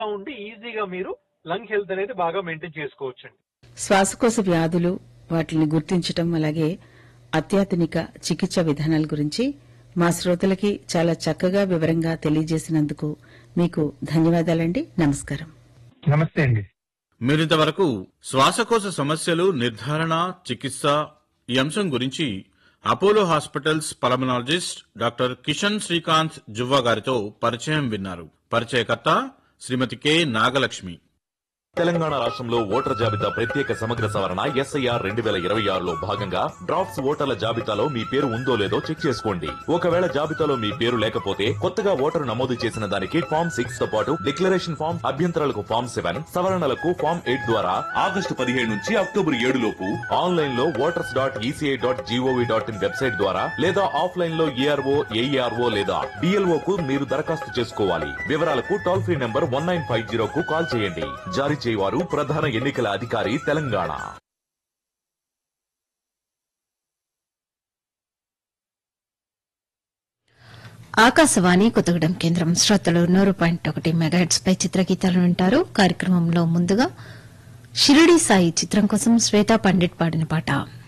ఉండి ఈజీగా మీరు లంగ్ హెల్త్ అనేది బాగా మెయింటైన్ చేసుకోవచ్చండి శ్వాసకోశ వ్యాధులు వాటిని గుర్తించటం అలాగే అత్యాధునిక చికిత్స విధానాల గురించి మా శ్రోతలకి చాలా చక్కగా వివరంగా తెలియజేసినందుకు మీకు ధన్యవాదాలండి నమస్కారం నమస్తే అండి మీరింతవరకు శ్వాసకోశ సమస్యలు నిర్ధారణ చికిత్స ఈ అంశం గురించి Apollo hospitals pulmonologist doctor Kishan Srikanth Juvva గారితో పరిచయం విన్నారు పరిచయకర్త శ్రీమతి కె నాగలక్ష్మి తెలంగాణ రాష్ట్రంలో ఓటర్ జాబితా ప్రత్యేక సమగ్ర సవరణ ఎస్ఐఆర్ రెండు వేల ఇరవై ఆరులో భాగంగా డ్రాఫ్ట్స్ ఓటర్ల జాబితాలో మీ పేరు ఉందో లేదో చెక్ చేసుకోండి ఒకవేళ జాబితాలో మీ పేరు లేకపోతే కొత్తగా ఓటరు నమోదు చేసిన దానికి ఫామ్ సిక్స్ తో పాటు డిక్లరేషన్ ఫామ్ అభ్యంతరాలకు ఫామ్ సెవెన్ సవరణలకు ఫామ్ ఎయిట్ ద్వారా ఆగస్టు పదిహేడు నుంచి అక్టోబర్ ఏడు లోపు ఆన్లైన్ లో voters dot ECI dot gov dot in website ద్వారా లేదా ఆఫ్లైన్ లో ఏఆర్ఓ ఏఈఆర్ఓ లేదా డిఎల్ఓ కు మీరు దరఖాస్తు చేసుకోవాలి వివరాలకు toll free number one nine five zero కు కాల్ చేయండి జారీ చేయవారు ప్రధాన ఎన్నికల అధికారి తెలంగాణ ఆకాశవాణి కొత్తగూడెం కేంద్రం శ్రోతలు నూరు పాయింట్ ఒకటి మెగాహెట్స్ పై చిత్రగీతాలు వింటారు కార్యక్రమంలో ముందుగా షిరిడి సాయి చిత్రం కోసం శ్వేతా పండిట్ పాడిన పాట